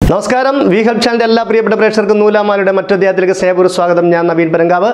നമസ്കാരം V help ചാനലിൻ്റെ എല്ലാ പ്രിയപ്പെട്ട പ്രേക്ഷകർക്കും നൂലാമാലയുടെ മറ്റൊധ്യായത്തിലേക്ക് സ്നേഹപൂർവ്വ സ്വാഗതം ഞാൻ നവീൻ പരങ്കാവ്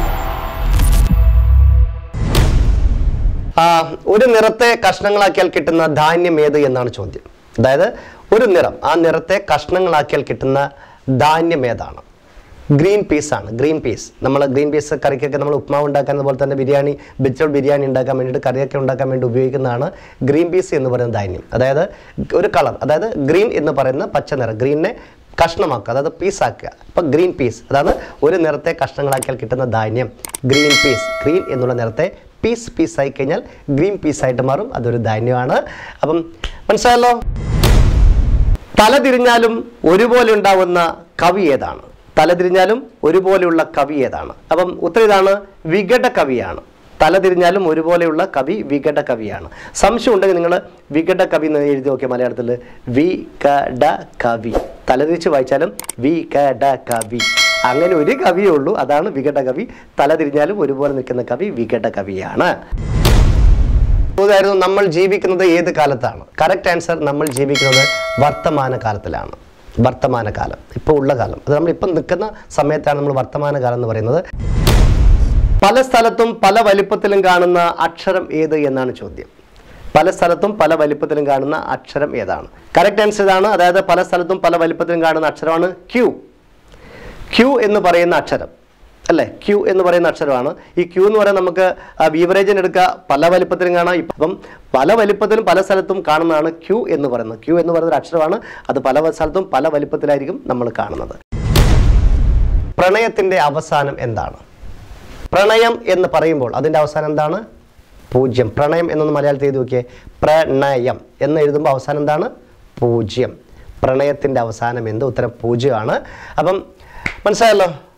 ആ, ഒരു നിറത്തെ കഷ്ണങ്ങളാക്കിയാൽ കിട്ടുന്ന ധാന്യം ഏത് എന്നാണ് ചോദ്യം അതായത് ഒരു നിറം ആ നിറത്തെ കഷ്ണങ്ങളാക്കിയാൽ കിട്ടുന്ന ധാന്യം ഏതാണ് ഗ്രീൻ പീസ് ആണ് ഗ്രീൻ പീസ് നമ്മൾ ഗ്രീൻ പീസ് കറിക്കൊക്കെ നമ്മൾ ഉപ്മാവ് ഉണ്ടാക്കാൻ അതുപോലെ തന്നെ ബിരിയാണി വെജിറ്റബിൾ ബിരിയാണി ഉണ്ടാക്കാൻ വേണ്ടിയിട്ട് കറിയൊക്കെ ഉണ്ടാക്കാൻ വേണ്ടി ഉപയോഗിക്കുന്നതാണ് ഗ്രീൻ പീസ് എന്ന് പറയുന്ന ധാന്യം അതായത് ഒരു കളർ അതായത് ഗ്രീൻ എന്ന് പറയുന്ന പച്ച നിറം ഗ്രീനിനെ കഷ്ണമാക്കുക അതായത് പീസാക്കുക അപ്പോൾ ഗ്രീൻ പീസ് അതാണ് ഒരു നിറത്തെ കഷ്ണങ്ങളാക്കിയാൽ കിട്ടുന്ന ധാന്യം ഗ്രീൻ പീസ് ഗ്രീൻ എന്നുള്ള നിറത്തെ പീസ് പീസായി കഴിഞ്ഞാൽ ഗ്രീൻ പീസായിട്ട് മാറും അതൊരു ധാന്യമാണ് അപ്പം മനസ്സിലായല്ലോ തല തിരിഞ്ഞാലും ഒരുപോലെ ഉണ്ടാവുന്ന കവി ഏതാണ് തല തിരിഞ്ഞാലും ഒരുപോലെയുള്ള കവി ഏതാണ് അപ്പം ഉത്തരം ഇതാണ് വികട കവിയാണ് തല തിരിഞ്ഞാലും ഒരുപോലെയുള്ള കവി വികട കവിയാണ് സംശയം ഉണ്ടെങ്കിൽ നിങ്ങൾ വികട കവി എന്ന് എഴുതി നോക്കിയ മലയാളത്തിൽ വികട കവി തലതിരിച്ച് വായിച്ചാലും വികട കവി അങ്ങനെ ഒരു കവിയേ ഉള്ളൂ അതാണ് വികട കവി തല തിരിഞ്ഞാലും ഒരുപോലെ നിൽക്കുന്ന കവി വികട കവിയാണ് ചോദ്യമായിരുന്നു നമ്മൾ ജീവിക്കുന്നത് ഏത് കാലത്താണ് കറക്റ്റ് ആൻസർ നമ്മൾ ജീവിക്കുന്നത് വർത്തമാന കാലത്തിലാണ് വർത്തമാനകാലം ഇപ്പോൾ ഉള്ള കാലം അത് നമ്മൾ ഇപ്പം നിൽക്കുന്ന സമയത്താണ് നമ്മൾ വർത്തമാനകാലം എന്ന് പറയുന്നത് പല സ്ഥലത്തും പല വലിപ്പത്തിലും കാണുന്ന അക്ഷരം ഏത് എന്നാണ് ചോദ്യം പല സ്ഥലത്തും പല വലിപ്പത്തിലും കാണുന്ന അക്ഷരം ഏതാണ് കറക്റ്റ് ആൻസർ ഇതാണ് അതായത് പല സ്ഥലത്തും പല വലിപ്പത്തിലും കാണുന്ന അക്ഷരമാണ് ക്യൂ ക്യൂ എന്ന് പറയുന്ന അക്ഷരം അല്ലേ ക്യൂ എന്ന് പറയുന്ന അക്ഷരമാണ് ഈ ക്യൂ എന്ന് പറയുന്നത് നമുക്ക് ബീവറേജിന് എടുക്കുക പല വലിപ്പത്തിലും കാണാം ഇപ്പം പല വലിപ്പത്തിലും പല സ്ഥലത്തും കാണുന്നതാണ് ക്യൂ എന്ന് പറയുന്നത് ക്യൂ എന്ന് പറയുന്ന ഒരു അക്ഷരമാണ് അത് പല സ്ഥലത്തും പല വലിപ്പത്തിലായിരിക്കും നമ്മൾ കാണുന്നത് പ്രണയത്തിൻ്റെ അവസാനം എന്താണ് പ്രണയം എന്ന് പറയുമ്പോൾ അതിൻ്റെ അവസാനം എന്താണ് പൂജ്യം പ്രണയം എന്നൊന്ന് മലയാളത്തിൽ എഴുതി നോക്കിയേ പ്രണയം എന്ന് എഴുതുമ്പോൾ അവസാനം എന്താണ് പൂജ്യം പ്രണയത്തിൻ്റെ അവസാനം എന്ത് ഉത്തരം പൂജ്യമാണ് അപ്പം മനസ്സിലായല്ലോ